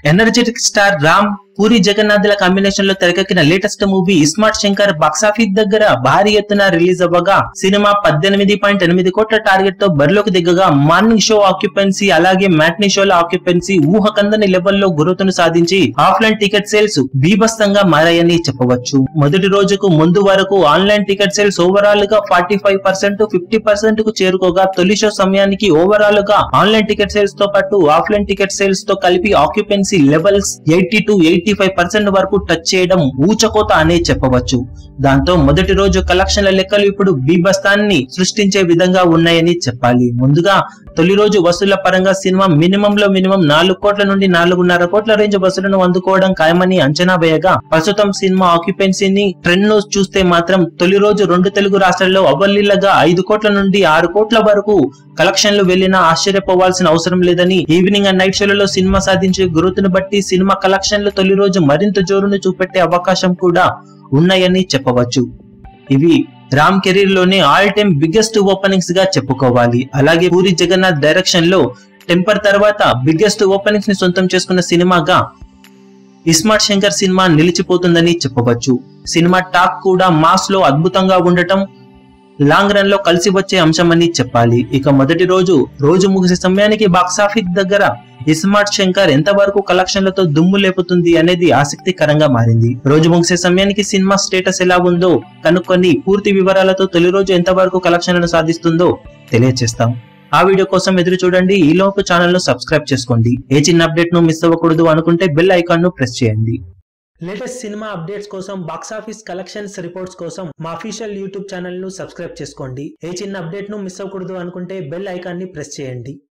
energetic star Ram Puri జగన్నాథ్ల combination లో తెరకెక్కిన latest movie iSmart Shankar box office దగ్గర భారీ ఎత్తున రిలీజ్ అవ్వగా సినిమా పద్దెనిమిది పాయింట్ ఎనిమిది కోట్ల టార్గెట్ తో బరిలోకి దిగగా మార్నింగ్ షో ఆక్యుపెన్సీ అలాగే మ్యాట్నీ షోల ఆక్యుపెన్సీ ఊహకందని లెవెల్లో గురుతును సాధించి ఆఫ్లైన్ టికెట్ సేల్స్ బీభత్సంగా మారాయని చెప్పవచ్చు మొదటి రోజుకు ముందు వరకు ఆన్లైన్ టికెట్ సేల్స్ ఓవరాల్ గా forty five percent fifty percent కు చేరుకోగా తొలి షో సమయానికి ఓవరాల్ గా ఆన్లైన్ టికెట్ సేల్స్ తో పాటు ఆఫ్లైన్ టికెట్ సేల్స్ తో కలిపి occupancy levels eighty to eighty five percent వరకు టచ్ చేయడం ఊచకోత అనే చెప్పవచ్చు దాంతో మొదటి రోజు కలెక్షన్ల లెక్కలు ఇప్పుడు బీభస్తాన్ని సృష్టించే విధంగా ఉన్నాయని చెప్పాలి ముందుగా తొలి రోజు వసూళ్ల పరంగా సినిమా మినిమం లో మినిమం నాలుగు కోట్ల నుండి నాలుగున్నర కోట్ల రేంజ్ వసూలను అందుకోవడం ఖాయమని అంచనా వేయగా ప్రస్తుతం సినిమా ఆక్యుపెన్సీని ట్రెండ్ ను చూస్తే మాత్రం తొలి రోజు రెండు తెలుగు రాష్ట్రాల్లో అవలీలగా ఐదు కోట్ల నుండి ఆరు కోట్ల వరకు కలెక్షన్లు వెళ్లినా ఆశ్చర్యపోవాల్సిన అవసరం లేదని ఈవినింగ్ అండ్ నైట్ షోలలో సినిమా సాధించే గ్రోత్ ను బట్టి సినిమా కలెక్షన్లు తొలి రోజు మరింత జోరును చూపెట్టే అవకాశం కూడా ఉన్నాయని చెప్పవచ్చు ఇవి రామ్ కెరీర్ లోనే ఆల్ టైమ్ బిగ్గెస్ట్ ఓపెనింగ్స్ గా చెప్పుకోవాలి అలాగే పూరి జగన్నాథ్ డైరెక్షన్ లో టెంపర్ తర్వాత బిగ్గెస్ట్ ఓపెనింగ్స్ ని సొంతం చేసుకున్న సినిమాగా ఇస్మార్ట్ శంకర్ సినిమా నిలిచిపోతుందని చెప్పవచ్చు సినిమా టాక్ కూడా మాస్ లో అద్భుతంగా ఉండటం లాంగ్ రన్ లో కలిసి వచ్చే అంశమని చెప్పాలి ఇక మొదటి రోజు రోజు ముగిసే సమయానికి బాక్సాఫీస్ దగ్గర ఇస్మార్ట్ శంకర్ ఎంతవరకు కలెక్షన్లతో దుమ్ము లేపుతుంది అనేది ఆసక్తికరంగా మారింది రోజు ముగిసే సమయానికి సినిమా స్టేటస్ ఎలా ఉందో కనుక్కొని పూర్తి వివరాలతో తొలి రోజు ఎంతవరకు కలెక్షన్లను సాధిస్తుందో తెలియజేస్తాం ఆ వీడియో కోసం ఎదురు చూడండి ఈ లోపు ఛానల్ ను సబ్స్క్రైబ్ చేసుకోండి ఏ చిన్న అప్డేట్ ను మిస్ అవ్వకూడదు అనుకుంటే బెల్ ఐకాన్ ను ప్రెస్ చేయండి లేటెస్ట్ సినిమా అప్డేట్స్ కోసం బాక్సాఫీస్ కలెక్షన్స్ రిపోర్ట్స్ కోసం మా అఫీషియల్ యూట్యూబ్ ఛానల్ ను సబ్స్క్రైబ్ చేసుకోండి ఏ చిన్న అప్డేట్ ను మిస్ అవ్వకూడదు అనుకుంటే బెల్ ఐకాన్ ని ప్రెస్ చేయండి